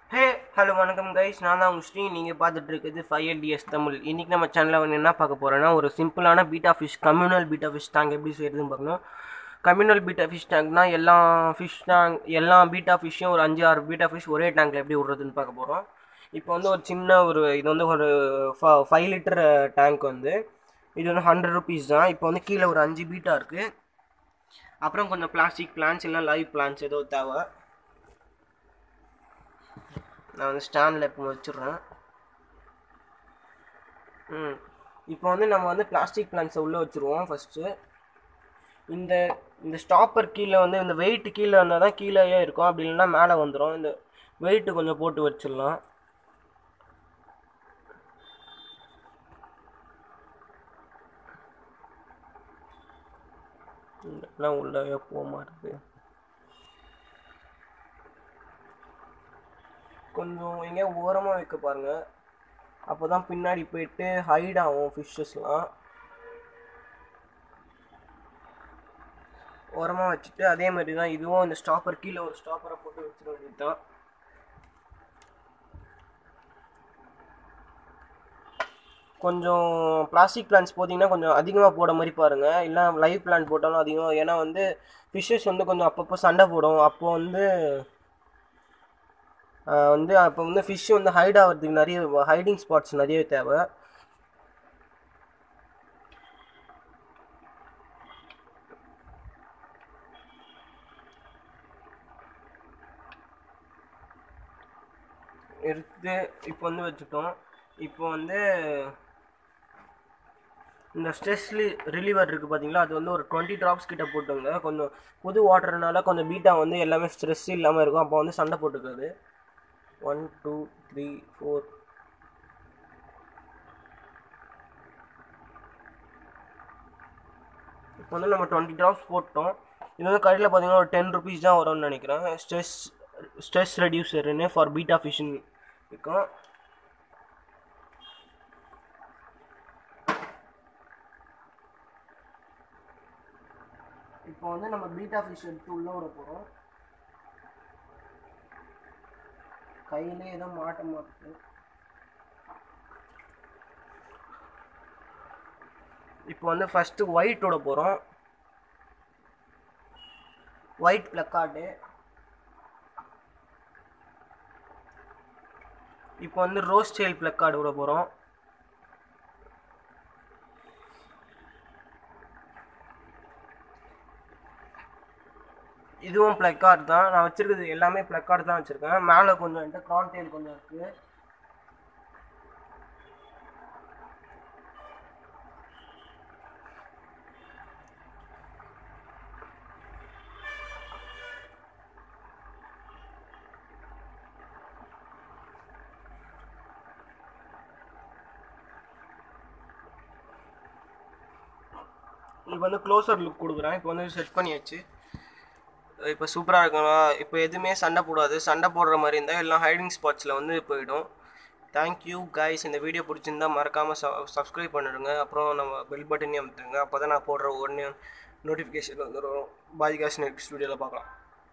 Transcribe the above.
hey hello வணக்கம் guys நான் தான் உங்கள் ஸ்ரீ நீங்கள் பார்த்துட்டு இருக்குது ஃபைவ் டிஎஸ் தமிழ் இன்றைக்கி நம்ம சேனலில் வந்து என்ன பார்க்க போகிறோன்னா ஒரு சிம்பிளான betta fish communal betta fish tank எப்படி செய்யறதுன்னு பார்க்கணும் கம்யூனல் பீட்டா ஃபிஷ் டேங்க்னா எல்லா ஃபிஷ் டேங்க் எல்லா பீட்டா ஃபிஷ்ஷையும் ஒரு அஞ்சு ஆறு பீட்டா ஃபிஷ் ஒரே டேங்க்கில் எப்படி விடுறதுன்னு பார்க்க போகிறோம் இப்போ வந்து ஒரு சின்ன ஒரு இது வந்து ஒரு ஃபைவ் லிட்டர் டேங்க் வந்து இது வந்து ஹண்ட்ரட் ருபீஸ் தான் இப்போ வந்து கீழே ஒரு அஞ்சு பீட்டா இருக்குது அப்புறம் கொஞ்சம் பிளாஸ்டிக் பிளான்ஸ் இல்லை லைவ் பிளான்ஸ் ஏதோ தேவை நான் வந்து ஸ்டாண்டில் இப்போ வச்சிடுறேன் ம் இப்போ வந்து நம்ம வந்து பிளாஸ்டிக் பிளான்ஸை உள்ளே வச்சுருவோம் ஃபஸ்ட்டு இந்த இந்த ஸ்டாப்பர் கீழே வந்து இந்த வெயிட் கீழே வந்தால் தான் கீழேயே இருக்கும் அப்படி இல்லைன்னா மேலே வந்துடும் இந்த வெயிட்டு கொஞ்சம் போட்டு வச்சிடலாம் இதெல்லாம் உள்ளவே போக மாட்டுது கொஞ்சம் எங்கேயா ஓரமாக வைக்க பாருங்க அப்போ தான் பின்னாடி போயிட்டு ஹைட் ஆகும் ஃபிஷ்ஷஸ்லாம் ஓரமாக வச்சுட்டு அதே மாதிரி தான் இதுவும் இந்த ஸ்டாப்பர் கீழே ஒரு ஸ்டாப்பரை போட்டு வச்சிட வேண்டியது தான் கொஞ்சம் பிளாஸ்டிக் பிளான்ஸ் போட்டிங்கன்னா கொஞ்சம் அதிகமாக போட மாதிரி பாருங்கள் இல்லை லைவ் பிளான்ட் போட்டாலும் அதிகமாக ஏன்னா வந்து ஃபிஷ்ஷஸ் வந்து கொஞ்சம் அப்பப்போ சண்டை போடும் அப்போ வந்து வந்து அப்போ வந்து ஃபிஷ் வந்து ஹைட் ஆகிறதுக்கு நிறைய ஹைடிங் ஸ்பாட்ஸ் நிறைய தேவை எடுத்து இப்போ வந்து வச்சுட்டோம் இப்போ வந்து இந்த ஸ்ட்ரெஸ் ரிலீவர் இருக்குது பார்த்தீங்களா அது வந்து ஒரு டுவெண்ட்டி ட்ராப்ஸ் கிட்ட போட்டுங்க கொஞ்சம் புது வாட்டர்னால கொஞ்சம் பீட்டா வந்து எல்லாமே ஸ்ட்ரெஸ் இல்லாமல் இருக்கும் அப்போ வந்து சண்டை போட்டுக்காது ஒன் டூ த்ரீ ஃபோர் இப்போ வந்து நம்ம டுவெண்ட்டி ட்ராப்ஸ் போட்டோம் இது வந்து கடையில் பார்த்தீங்கன்னா ஒரு டென் ருபீஸ் தான் வரும்னு நினைக்கிறேன் ஸ்ட்ரெஸ் ஸ்ட்ரெஸ் ரெடியூசர்னு ஃபார் பீட்டா ஃபிஷிங் இருக்கும் இப்போ வந்து நம்ம பீட்டா ஃபிஷ் எடுத்து உள்ள விட போகிறோம் கையிலே ஏதோ மாட்ட மாட்டுது இப்போ வந்து ஃபஸ்ட்டு ஒயிட்டோட போகிறோம் ஒயிட் பிளக்கார்டு இப்போ வந்து ரோஸ் டெயில் பிளக்கார்டு விட போகிறோம் இதுவும் பிளக்கார்டு தான் நான் வச்சுருக்கிறது எல்லாமே பிளக்கார்டு தான் வச்சுருக்கேன் மேலே கொஞ்சம் என்கிட்ட க்ரான் டெயில் கொஞ்சம் இருக்குது இப்போ வந்து க்ளோசர் லுக் கொடுக்குறேன் இப்போ வந்து செட் பண்ணியாச்சு இப்போ சூப்பராக இருக்குங்களா இப்போ எதுவுமே சண்டை போடாது சண்டை போடுற மாதிரி இருந்தால் எல்லாம் ஹைடிங் ஸ்பாட்ஸில் வந்து போயிடும் தேங்க்யூ கைஸ் இந்த வீடியோ பிடிச்சிருந்தா மறக்காமல் ச சப்ஸ்கிரைப் பண்ணிடுங்க அப்புறம் நம்ம பெல் பட்டனையும் அமுத்துங்க அப்போ தான் நான் போடுற உடனே நோட்டிஃபிகேஷன் வந்துடும் பாதிகாஸ் நெக்ஸ்ட் வீடியோவில் பார்க்கலாம்